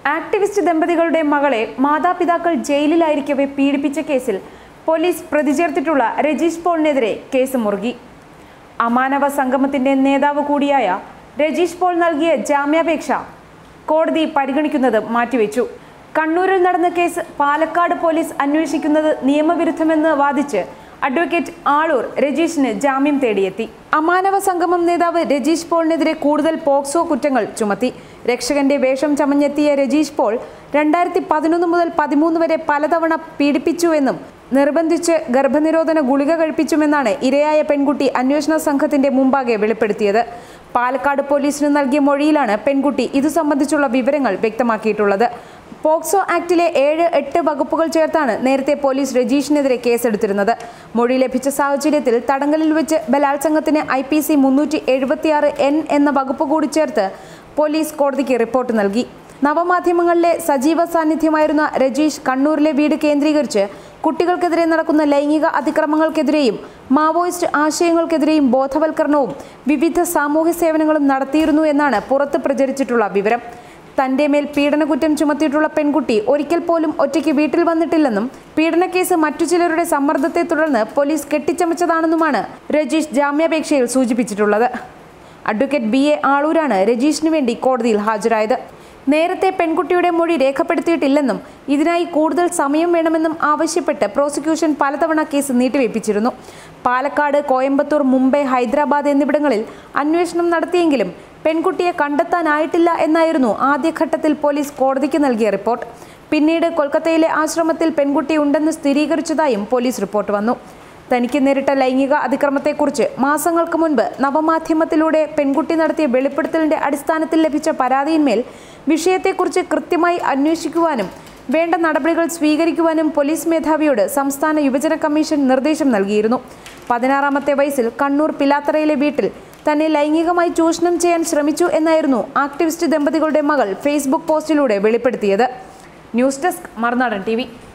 activist ദമ്പതികളുടെ മകളെ മാതാപിതാക്കൾ ജയിലിലായിരിക്കവെ പീഡിപ്പിച്ച കേസിൽ പോലീസ് പ്രതി ചേർത്തിട്ടുള്ള രജീഷ് പോളിനെതിരെ കേസ് മുറുകി അമാനവ സംഗമത്തിന്റെ നേതാവ് കൂടിയായ രജീഷ് പോൾ നൽകിയ ജാമ്യാപേക്ഷ കോടതി പരിഗണിക്കുന്നത് മാറ്റിവെച്ചു കണ്ണൂരിൽ നടന്ന കേസ് പാലക്കാട് പോലീസ് അന്വേഷിക്കുന്നത് നിയമവിരുദ്ധമെന്ന് വാദിച്ച് അഡ്വക്കേറ്റ് ആളൂർ രജീഷിന് ജാമ്യം തേടിയെത്തി അമാനവ സംഗമം നേതാവ് രജീഷ് പോളിനെതിരെ കൂടുതൽ പോക്സോ കുറ്റങ്ങൾ ചുമത്തി രക്ഷകന്റെ വേഷം ചമഞ്ഞെത്തിയ രജീഷ് പോൾ രണ്ടായിരത്തി പതിനൊന്ന് മുതൽ പതിമൂന്ന് വരെ പലതവണ പീഡിപ്പിച്ചുവെന്നും നിർബന്ധിച്ച് ഗർഭനിരോധന ഗുളിക കഴിപ്പിച്ചുമെന്നാണ് ഇരയായ പെൺകുട്ടി അന്വേഷണ സംഘത്തിന്റെ മുമ്പാകെ വെളിപ്പെടുത്തിയത് പാലക്കാട് പോലീസിന് നൽകിയ മൊഴിയിലാണ് പെൺകുട്ടി ഇതു സംബന്ധിച്ചുള്ള വിവരങ്ങൾ വ്യക്തമാക്കിയിട്ടുള്ളത് പോക്സോ ആക്ടിലെ ഏഴ് എട്ട് വകുപ്പുകൾ ചേർത്താണ് നേരത്തെ പോലീസ് രജീഷിനെതിരെ കേസെടുത്തിരുന്നത് മൊഴി ലഭിച്ച സാഹചര്യത്തിൽ തടങ്കലിൽ വെച്ച് ബലാത്സംഗത്തിന് ഐ പി സി മുന്നൂറ്റി എഴുപത്തിയാറ് എൻ എന്ന വകുപ്പ് കൂടി ചേർത്ത് പോലീസ് കോടതിക്ക് റിപ്പോർട്ട് നൽകി നവമാധ്യമങ്ങളിലെ സജീവ സാന്നിധ്യമായിരുന്ന രജീഷ് കണ്ണൂരിലെ വീട് കേന്ദ്രീകരിച്ച് കുട്ടികൾക്കെതിരെ നടക്കുന്ന ലൈംഗിക അതിക്രമങ്ങൾക്കെതിരെയും മാവോയിസ്റ്റ് ആശയങ്ങൾക്കെതിരെയും ബോധവൽക്കരണവും വിവിധ സാമൂഹ്യ സേവനങ്ങളും നടത്തിയിരുന്നു എന്നാണ് പുറത്ത് പ്രചരിച്ചിട്ടുള്ള വിവരം തന്റെ മേൽ പീഡനകുറ്റം ചുമത്തിയിട്ടുള്ള പെൺകുട്ടി ഒരിക്കൽ പോലും ഒറ്റയ്ക്ക് വീട്ടിൽ വന്നിട്ടില്ലെന്നും പീഡനക്കേസ് മറ്റു ചിലരുടെ സമ്മർദ്ദത്തെ തുടർന്ന് പോലീസ് കെട്ടിച്ചമച്ചതാണെന്നുമാണ് രജീഷ് ജാമ്യാപേക്ഷയിൽ സൂചിപ്പിച്ചിട്ടുള്ളത് അഡ്വക്കേറ്റ് ബി എ ആളൂരാണ് രജീഷിനു വേണ്ടി കോടതിയിൽ ഹാജരായത് നേരത്തെ പെൺകുട്ടിയുടെ മൊഴി രേഖപ്പെടുത്തിയിട്ടില്ലെന്നും ഇതിനായി കൂടുതൽ സമയം വേണമെന്നും ആവശ്യപ്പെട്ട് പ്രോസിക്യൂഷൻ പലതവണ കേസ് നീട്ടിവെപ്പിച്ചിരുന്നു പാലക്കാട് കോയമ്പത്തൂർ മുംബൈ ഹൈദരാബാദ് എന്നിവിടങ്ങളിൽ അന്വേഷണം നടത്തിയെങ്കിലും പെൺകുട്ടിയെ കണ്ടെത്താനായിട്ടില്ല എന്നായിരുന്നു ആദ്യഘട്ടത്തിൽ പോലീസ് കോടതിക്ക് നൽകിയ റിപ്പോർട്ട് പിന്നീട് കൊൽക്കത്തയിലെ ആശ്രമത്തിൽ പെൺകുട്ടി ഉണ്ടെന്ന് സ്ഥിരീകരിച്ചതായും പോലീസ് റിപ്പോർട്ട് വന്നു തനിക്ക് നേരിട്ട ലൈംഗിക അതിക്രമത്തെക്കുറിച്ച് മാസങ്ങൾക്ക് മുൻപ് നവമാധ്യമത്തിലൂടെ പെൺകുട്ടി നടത്തിയ വെളിപ്പെടുത്തലിന്റെ അടിസ്ഥാനത്തിൽ ലഭിച്ച പരാതിയിന്മേൽ വിഷയത്തെക്കുറിച്ച് കൃത്യമായി അന്വേഷിക്കുവാനും വേണ്ട നടപടികൾ സ്വീകരിക്കുവാനും പോലീസ് മേധാവിയോട് സംസ്ഥാന യുവജന കമ്മീഷൻ നിർദ്ദേശം നൽകിയിരുന്നു പതിനാറാമത്തെ വയസ്സിൽ കണ്ണൂർ പിലാത്തറയിലെ വീട്ടിൽ തന്നെ ലൈംഗികമായി ചൂഷണം ചെയ്യാൻ ശ്രമിച്ചു എന്നായിരുന്നു ആക്ടിവിസ്റ്റ് ദമ്പതികളുടെ മകൾ ഫേസ്ബുക്ക് പോസ്റ്റിലൂടെ വെളിപ്പെടുത്തിയത് ന്യൂസ് ഡെസ്ക് മറുനാടൻ ടി